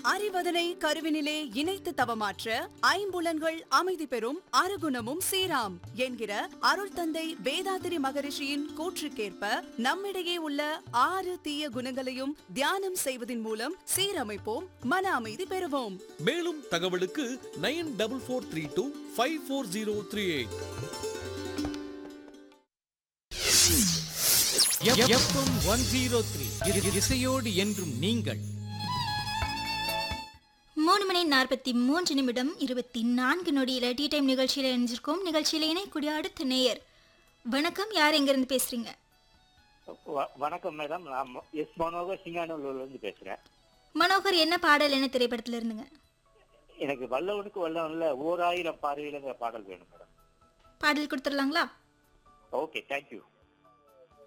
அறிவதனை கருவினிலே இணைத்து தவமாற்ற ஐம்புலன்கள் அமைதி பெறும் அருகுணமும் சீராம் என்கிற அருள் தந்தை வேதாத்திரி மகரிஷியின் கூற்றுக்கேற்ப நம்மிடையே உள்ள ஆறு தீய குணங்களையும் தியானம் செய்வதன் மூலம் சீரமைப்போம் மன அமைதி பெறுவோம் மேலும் தகவலுக்கு nine double four three two five four zero three eight FM one zero three இசையோடு என்றும் நீங்கள் மூணு மணி நாற்பத்தி மூன்று நிமிடம் இருபத்தி நான்கு நொடியில டீ டைம் நிகழ்ச்சியில இணைஞ்சிருக்கோம் நிகழ்ச்சியில இணைக்கூடிய அடுத்த நேயர் வணக்கம் யார் எங்கிருந்து பேசுறீங்க வ- வணக்கம் மேடம் நான் ம- எஸ் மனோகர் சிங்கானூர்ல இருந்து பேசுறேன் மனோகர் என்ன பாடல் என்ன திரைப்படத்துல இருந்துங்க எனக்கு வல்லவனுக்கு வல்லவன்ல ஓர் ஆயிரம் பார்வையிலங்கிற பாடல் வேணும் மேடம் பாடல் கொடுத்துடலாங்களா ஓகே தேங்க்யூ